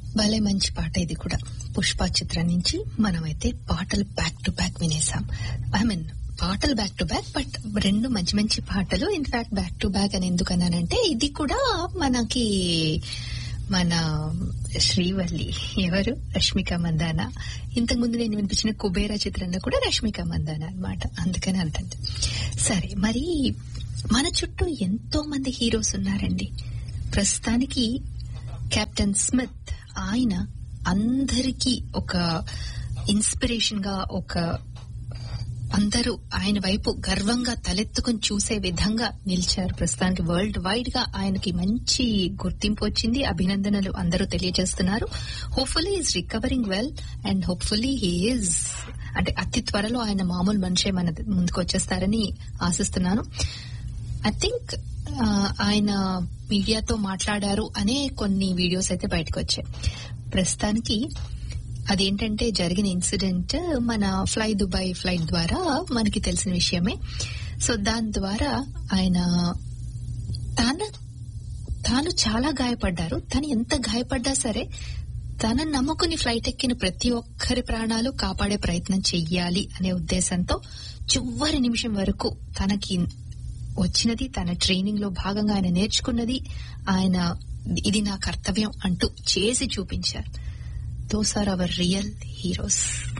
భలే మంచి పాట ఇది కూడా పుష్ప చిత్రం నుంచి మనమైతే పాటలు బ్యాక్ టు బ్యాక్ వినేసాం ఐ మీన్ పాటలు బ్యాక్ టు బ్యాక్ బట్ రెండు మంచి మంచి పాటలు ఇన్ఫాక్ట్ బ్యాక్ టు బ్యాక్ అని ఎందుకన్నానంటే ఇది కూడా మనకి మన శ్రీవల్లి ఎవరు రష్మిక మందాన ఇంతకు ముందు నేను వినిపించిన కుబేరా చిత్రంలో కూడా రష్మిక మందాన అన్నమాట అందుకని అంటుంది సరే మరి మన చుట్టూ ఎంతో మంది హీరోస్ ఉన్నారండి ప్రస్తుతానికి కెప్టెన్ స్మిత్ ఆయన అందరికీ ఒక ఇన్స్పిరేషన్ గా ఒక అందరూ ఆయన వైపు గర్వంగా తలెత్తుకుని చూసే విధంగా నిలిచారు ప్రస్తుతానికి వరల్డ్ వైడ్ గా ఆయనకి మంచి గుర్తింపు వచ్చింది అభినందనలు అందరూ తెలియజేస్తున్నారు hopefully is recovering well and hopefully he's అంటే అతి త్వరలో ఆయన మామూలు మనిషే మన ముందుకు వచ్చేస్తారని ఆశిస్తున్నాను ఐ థింక్ ఆయన మీడియాతో మాట్లాడారు అనే కొన్ని వీడియోస్ అయితే బయటకు వచ్చాయి ప్రస్తుతానికి అదేంటంటే జరిగిన ఇన్సిడెంట్ మన ఫ్లై దుబాయ్ ఫ్లైట్ ద్వారా మనకి తెలిసిన విషయమే సో దాని ద్వారా ఆయన తన తాను చాలా గాయపడ్డారు తను ఎంత గాయపడ్డా సరే తన నమ్ముకుని ఫ్లైట్ ఎక్కిన ప్రతి ఒక్కరి ప్రాణాలు కాపాడే ప్రయత్నం చెయ్యాలి అనే ఉద్దేశంతో చివరి నిమిషం వరకు తనకి వచ్చినది తన ట్రైనింగ్ లో భాగంగా ఆయన నేర్చుకున్నది ఆయన ఇది నా కర్తవ్యం అంటూ చేసి చూపించారు those are our real heroes